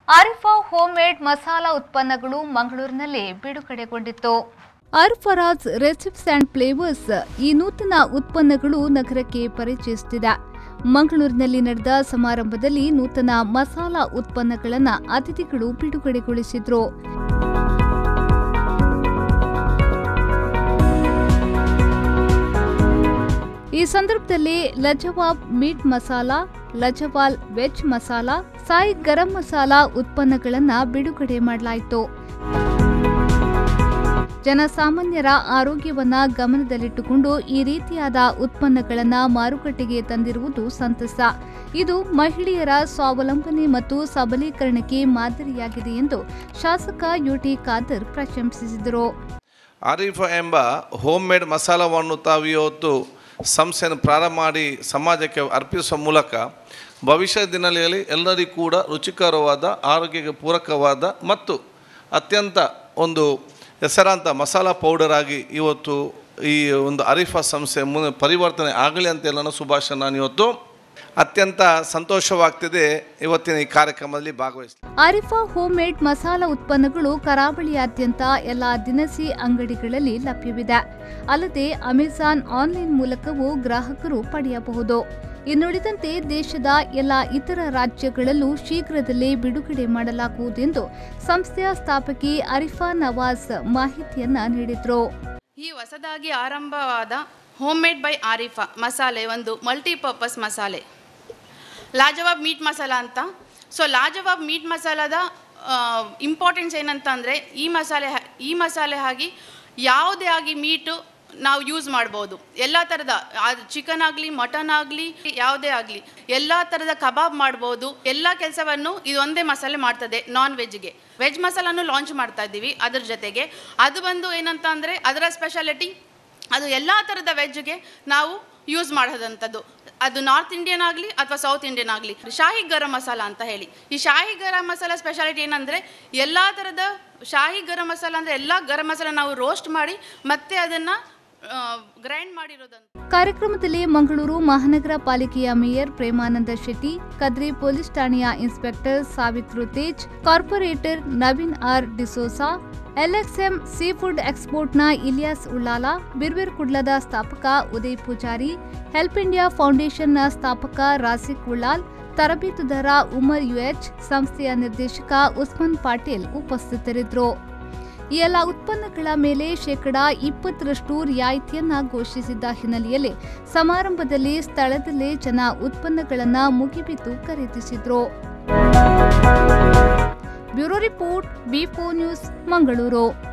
ಆರಿಫಾ home made masala ಉತ್ಪನ್ನಗಳು ಮಂಗಳೂರಿನಲ್ಲಿ ಬಿಡುಗಡೆಗೊಂಡಿತ್ತು ಅರ್ಫರಾಜ್ ರೆಸಿಪ್ಸ್ ಅಂಡ್ ಫ್ಲೇವರ್ಸ್ ಈ ನೂತನ ಉತ್ಪನ್ನಗಳು ನಗರಕ್ಕೆ ಪರಿಚಯಿಸುತ್ತಿದೆ ಮಂಗಳೂರಿನಲ್ಲಿ ನಡೆದ ಸಮಾರಂಭದಲ್ಲಿ ನೂತನ ಮಸಾಲಾ ಉತ್ಪನ್ನಗಳನ್ನು ಅತಿಥಿಗಳು ಬಿಡುಗಡೆಗೊಳಿಸಿದ್ರು ಈ ಸಂದರ್ಭದಲ್ಲಿ ಲಜವಾಬ್ ಮೀಟ್ ಮಸಾಲಾ ಲಜವಾಲ್ ವೆಜ್ ಮಸಾಲಾ ಸಾಯಿ ಗರಂ ಮಸಾಲಾ ಉತ್ಪನ್ನಗಳನ್ನು ಬಿಡುಗಡೆ ಮಾಡಲಾಯಿತು ಜನಸಾಮಾನ್ಯರ ಆರೋಗ್ಯವನ್ನ ಗಮನದಲ್ಲಿಟ್ಟುಕೊಂಡು ಈ ರೀತಿಯಾದ ಉತ್ಪನ್ನಗಳನ್ನು ಮಾರುಕಟ್ಟೆಗೆ ತಂದಿರುವುದು ಸಂತಸ ಇದು ಮಹಿಳೆಯರ ಸ್ವಾವಲಂಬನೆ ಮತ್ತು ಸಬಲೀಕರಣಕ್ಕೆ ಮಾದರಿಯಾಗಿದೆ ಎಂದು ಶಾಸಕ ಯುಟಿ ಖಾದರ್ ಪ್ರಶಂಸಿಸಿದರು ಆರಿಫ ಎಂಬ ಹೋಮ್ ಮೇಡ್ ಮಸಾಲವನ್ನು ತಾವು ಇವತ್ತು ಸಂಸ್ಥೆಯನ್ನು ಪ್ರಾರಂಭ ಮಾಡಿ ಸಮಾಜಕ್ಕೆ ಅರ್ಪಿಸುವ ಮೂಲಕ ಭವಿಷ್ಯದ ದಿನಗಳಲ್ಲಿ ಎಲ್ಲರಿಗೂ ಕೂಡ ರುಚಿಕರವಾದ ಆರೋಗ್ಯಕ್ಕೆ ಪೂರಕವಾದ ಮತ್ತು ಅತ್ಯಂತ ಒಂದು ಹೆಸರಾಂತ ಮಸಾಲ ಪೌಡರ್ ಆಗಿ ಇವತ್ತು ಈ ಒಂದು ಅರಿಫಾ ಸಂಸ್ಥೆ ಮು ಪರಿವರ್ತನೆ ಆಗಲಿ ಅಂತ ನಾನು ಶುಭಾಶಯ ನಾನು ಇವತ್ತು ಅತ್ಯಂತ ಸಂತೋಷವಾಗ್ತಿದೆ ಇವತ್ತಿನ ಈ ಕಾರ್ಯಕ್ರಮದಲ್ಲಿ ಭಾಗವಹಿಸ್ತೀನಿ ಆರಿಫಾ ಹೋಮ್ ಮೇಡ್ ಮಸಾಲಾ ಉತ್ಪನ್ನಗಳು ಕರಾವಳಿಯಾದ್ಯಂತ ಎಲ್ಲ ದಿನಸಿ ಅಂಗಡಿಗಳಲ್ಲಿ ಲಭ್ಯವಿದೆ ಅಲ್ಲದೆ ಅಮೆಜಾನ್ ಆನ್ಲೈನ್ ಮೂಲಕವೂ ಗ್ರಾಹಕರು ಪಡೆಯಬಹುದು ಇನ್ನುಳಿದಂತೆ ದೇಶದ ಎಲ್ಲ ಇತರ ರಾಜ್ಯಗಳಲ್ಲೂ ಶೀಘ್ರದಲ್ಲೇ ಬಿಡುಗಡೆ ಮಾಡಲಾಗುವುದೆಂದು ಸಂಸ್ಥೆಯ ಸ್ಥಾಪಕಿ ಅರಿಫಾ ನವಾಜ್ ಮಾಹಿತಿಯನ್ನ ನೀಡಿದ್ರು ಈ ಹೊಸದಾಗಿ ಆರಂಭವಾದ ಹೋಮ್ ಮೇಡ್ ಬೈ ಆರಿಫಾ ಮಸಾಲೆ ಒಂದು ಮಲ್ಟಿಪರ್ಪಸ್ ಮಸಾಲೆ ಲಾಜವಾಬ್ ಮೀಟ್ ಮಸಾಲ ಅಂತ ಸೊ ಲಾಜವಾಬ್ ಮೀಟ್ ಮಸಾಲದ ಇಂಪಾರ್ಟೆನ್ಸ್ ಏನಂತ ಅಂದರೆ ಈ ಮಸಾಲೆ ಹಾ- ಈ ಮಸಾಲೆ ಆಗಿ ಯಾವುದೇ ಆಗಿ ಮೀಟು ನಾವು ಯೂಸ್ ಮಾಡ್ಬೋದು ಎಲ್ಲ ಥರದ ಚಿಕನ್ ಆಗಲಿ ಮಟನ್ ಆಗಲಿ ಯಾವುದೇ ಆಗಲಿ ಎಲ್ಲ ಥರದ ಕಬಾಬ್ ಮಾಡ್ಬೋದು ಎಲ್ಲ ಕೆಲಸವನ್ನು ಇದೊಂದೇ ಮಸಾಲೆ ಮಾಡ್ತದೆ ನಾನ್ ವೆಜ್ಗೆ ವೆಜ್ ಮಸಾಲನ್ನು ಲಾಂಚ್ ಮಾಡ್ತಾ ಇದ್ದೀವಿ ಅದ್ರ ಜೊತೆಗೆ ಅದು ಬಂದು ಏನಂತ ಅಂದರೆ ಅದರ ಸ್ಪೆಷಾಲಿಟಿ ಅದು ಎಲ್ಲ ಥರದ ವೆಜ್ಗೆ ನಾವು ಯೂಸ್ ಮಾಡೋದಂಥದ್ದು ಅದು ನಾರ್ತ್ ಇಂಡಿಯನ್ ಆಗಲಿ ಅಥವಾ ಸೌತ್ ಇಂಡಿಯನ್ ಆಗಲಿ ಶಾಹಿ ಗರಂ ಮಸಾಲ ಅಂತ ಹೇಳಿ ಈ ಶಾಹಿ ಗರಂ ಮಸಾಲ ಸ್ಪೆಷಾಲಿಟಿ ಏನಂದರೆ ಎಲ್ಲ ಥರದ ಶಾಹಿ ಗರಂ ಮಸಾಲ ಅಂದರೆ ಎಲ್ಲ ಗರಂ ಮಸಾಲ ನಾವು ರೋಸ್ಟ್ ಮಾಡಿ ಮತ್ತೆ ಅದನ್ನು ಗ್ರೈಂಡ್ ಮಾಡಿರೋದಂತ ಕಾರ್ಯಕ್ರಮದಲ್ಲಿ ಮಂಗಳೂರು ಮಹಾನಗರ ಪಾಲಿಕೆಯ ಮೇಯರ್ ಪ್ರೇಮಾನಂದ ಶೆಟ್ಟಿ ಕದ್ರಿ ಪೊಲೀಸ್ ಠಾಣೆಯ inspector Savithru Tej corporator Naveen R D'Souza LXM sea food ಎಕ್ಸ್ಪೋರ್ಟ್ನ ಇಲಿಯಾಸ್ ಉಳ್ಳಾಲ ಬಿರ್ವಿರ್ ಕುಡ್ಲದ ಸ್ಥಾಪಕ ಉದಯ್ ಪೂಜಾರಿ ಹೆಲ್ಪ್ ಇಂಡಿಯಾ ಫೌಂಡೇಶನ್ನ ಸ್ಥಾಪಕ ರಾಸಿಕ್ ಉಳ್ಳಾಲ್ ತರಬೇತುದಾರ ಉಮರ್ ಯುಎಚ್ ಸಂಸ್ಥೆಯ ನಿರ್ದೇಶಕ ಉಸ್ಮಾನ್ ಪಾಟೀಲ್ ಉಪಸ್ಥಿತರಿದ್ದರು ಈ ಎಲ್ಲ ಉತ್ಪನ್ನಗಳ ಮೇಲೆ ಶೇಕಡಾ ಇಪ್ಪತ್ತರಷ್ಟು ರಿಯಾಯಿತಿಯನ್ನ ಘೋಷಿಸಿದ್ದ ಹಿನ್ನೆಲೆಯಲ್ಲಿ ಸಮಾರಂಭದಲ್ಲಿ ಸ್ಥಳದಲ್ಲೇ ಜನ ಉತ್ಪನ್ನಗಳನ್ನ ಮುಗಿಬಿದ್ದು ಖರೀದಿಸಿದ್ರು bureau report B news Mangaluru